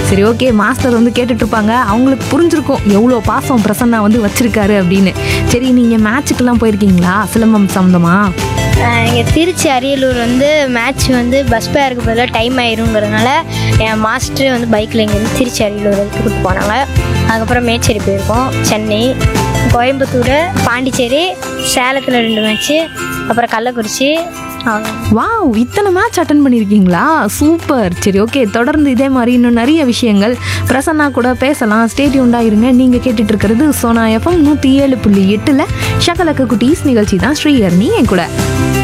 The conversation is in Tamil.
சரி ஓகே மாஸ்டர் வந்து கேட்டுட்டு இருப்பாங்க அவங்களுக்கு புரிஞ்சிருக்கும் எவ்வளோ பாசம் பிரசன்னா வந்து வச்சிருக்காரு அப்படின்னு சரி நீங்கள் மேட்சுக்கெல்லாம் போயிருக்கீங்களா சிலம்பம் சம்மந்தமா இங்கே திருச்சி அரியலூர் வந்து மேட்ச் வந்து பஸ் பேருக்கு பதிலாக டைம் ஆயிருங்கிறதுனால என் மாஸ்டர் வந்து பைக்கில் இங்கேருந்து திருச்சி அரியலூர் வரைக்கும் கூப்பிட்டு போனாங்க அதுக்கப்புறம் மேச்சேரி போயிருக்கோம் சென்னை கோயம்புத்தூர் பாண்டிச்சேரி சேலத்தில் ரெண்டு மேட்ச்சு அப்புறம் கள்ளக்குறிச்சி அவ்வளோ வாவ் இத்தனை மேட்ச் அட்டன் பண்ணியிருக்கீங்களா சூப்பர் சரி ஓகே தொடர்ந்து இதே மாதிரி இன்னும் நிறைய விஷயங்கள் பிரசன்னா கூட பேசலாம் ஸ்டேடியூண்டாக இருங்க நீங்கள் கேட்டுட்டு இருக்கிறது சோனா எஃப்எம் நூற்றி ஏழு புள்ளி எட்டில் ஷகலக்க குட்டீஸ் நிகழ்ச்சி தான் ஸ்ரீஹர்னி என் கூட